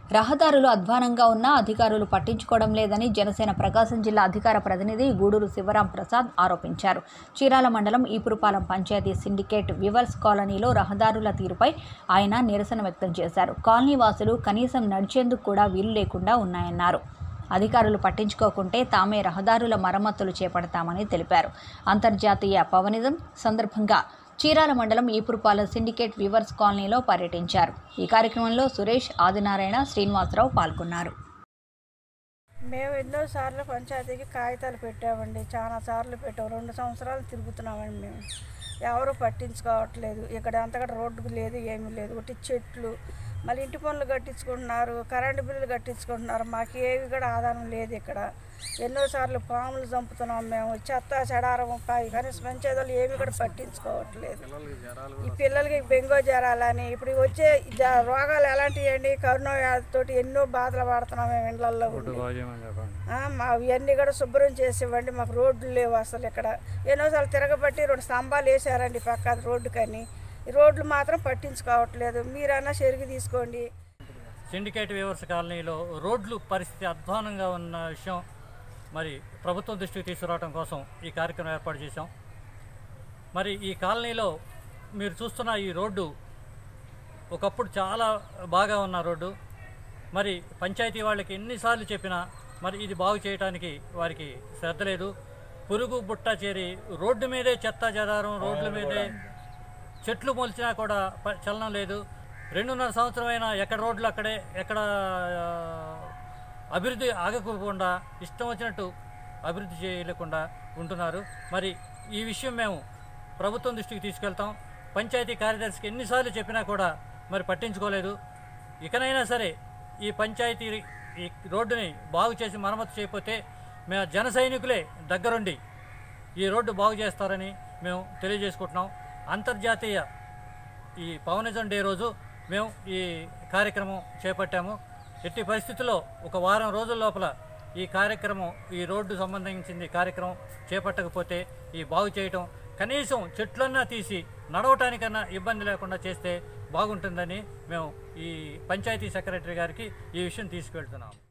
రహదారులు అధ్వానంగా ఉన్నా అధికారులు పట్టించుకోవడం లేదని జనసేన ప్రకాశం జిల్లా అధికార ప్రతినిధి గూడూరు శివరాం ప్రసాద్ ఆరోపించారు చీరాల మండలం ఈపురుపాలెం పంచాయతీ సిండికేట్ వివర్స్ కాలనీలో రహదారుల తీరుపై ఆయన నిరసన వ్యక్తం చేశారు కాలనీ వాసులు కనీసం నడిచేందుకు కూడా వీలు లేకుండా ఉన్నాయన్నారు అధికారులు పట్టించుకోకుంటే తామే రహదారుల మరమ్మతులు చేపడతామని తెలిపారు అంతర్జాతీయ పవనిజం సందర్భంగా చీరాల మండలం ఈపురుపాలెం సిండికేట్ వివర్స్ కాలనీలో పర్యటించారు ఈ కార్యక్రమంలో సురేష్ ఆదినారాయణ శ్రీనివాసరావు పాల్గొన్నారు మేము ఎన్నో సార్లు పంచాయతీకి కాగితాలు పెట్టామండి చాలా సార్లు పెట్టాము రెండు సంవత్సరాలు తిరుగుతున్నామండి మేము ఎవరు పట్టించుకోవట్లేదు ఇక్కడ అంతగా రోడ్డు లేదు ఏమీ లేదు ఒకటి చెట్లు మళ్ళీ ఇంటి పనులు కట్టించుకుంటున్నారు కరెంటు బిల్లులు కట్టించుకుంటున్నారు మాకు ఏవి కూడా ఆధారం లేదు ఇక్కడ ఎన్నోసార్లు పాములు చంపుతున్నాం మేము చెత్త చెడారం కాయ కనీసం పంచాయతీలు ఏమి కూడా పట్టించుకోవట్లేదు ఈ పిల్లలకి బెంగో జ్వరాలని ఇప్పుడు వచ్చే జ- రోగాలు ఎలాంటివి అండి కరోనా వ్యాధితోటి ఎన్నో బాధలు పడుతున్నాం మేము ఇళ్ళల్లో ఉండి. ఆ, మా ఇవన్నీ కూడా శుభ్రం చేసి ఇవ్వండి మాకు రోడ్లు లేవు అసలు ఇక్కడ ఎన్నోసార్లు తిరగబట్టి రెండు స్తంభాలు వేసారండి పక్క రోడ్డు కానీ ఈ రోడ్లు మాత్రం పట్టించుకోవట్లేదు మీరన్నా చెరుగు తీసుకోండి సిండికేట్ వ్యూవర్స్ కాలనీలో రోడ్లు పరిస్థితి అధ్వానంగా ఉన్న విషయం మరి ప్రభుత్వం దృష్టికి తీసుకురావడం కోసం ఈ కార్యక్రమం ఏర్పాటు చేశాం మరి ఈ కాలనీలో మీరు చూస్తున్న ఈ రోడ్డు ఒకప్పుడు చాలా బాగా ఉన్న రోడ్డు మరి పంచాయతీ వాళ్ళకి ఎన్నిసార్లు చెప్పినా మరి ఇది బాగు చేయడానికి వారికి శ్రద్ధ లేదు పురుగు బుట్ట చేరి రోడ్డు మీదే చెత్త చెదారం రోడ్ల మీదే చెట్లు మొలిచినా కూడా ప- చలనం లేదు రెండున్నర సంవత్సరమైనా ఎక్కడ రోడ్లు అక్కడే ఎక్కడ ఆ, అభివృద్ధి ఆగకుండా ఇష్టం వచ్చినట్టు అభివృద్ధి చేయలేకుండా ఉంటున్నారు మరి ఈ విషయం మేము ప్రభుత్వం దృష్టికి తీసుకెళ్తాం పంచాయతీ కార్యదర్శికి ఎన్నిసార్లు చెప్పినా కూడా మరి పట్టించుకోలేదు ఇకనైనా సరే ఈ పంచాయతీ ఈ రోడ్డుని బాగు చేసి మరమ్మతు చేయకపోతే మేము జన సైనికులే దగ్గరుండి ఈ రోడ్డు బాగు చేస్తారని మేము తెలియజేసుకుంటున్నాం అంతర్జాతీయ ఈ పవనిజం డే రోజు మేము ఈ కార్యక్రమం చేపట్టాము ఎట్టి పరిస్థితుల్లో ఒక వారం రోజుల లోపల ఈ కార్యక్రమం ఈ రోడ్డు సంబంధించింది కార్యక్రమం చేపట్టకపోతే ఈ బాగు చేయటం కనీసం చెట్లన్నా తీసి నడవటానికన్నా ఇబ్బంది లేకుండా చేస్తే బాగుంటుందని మేము ఈ పంచాయతీ సెక్రటరీ గారికి ఈ విషయం తీసుకెళ్తున్నాము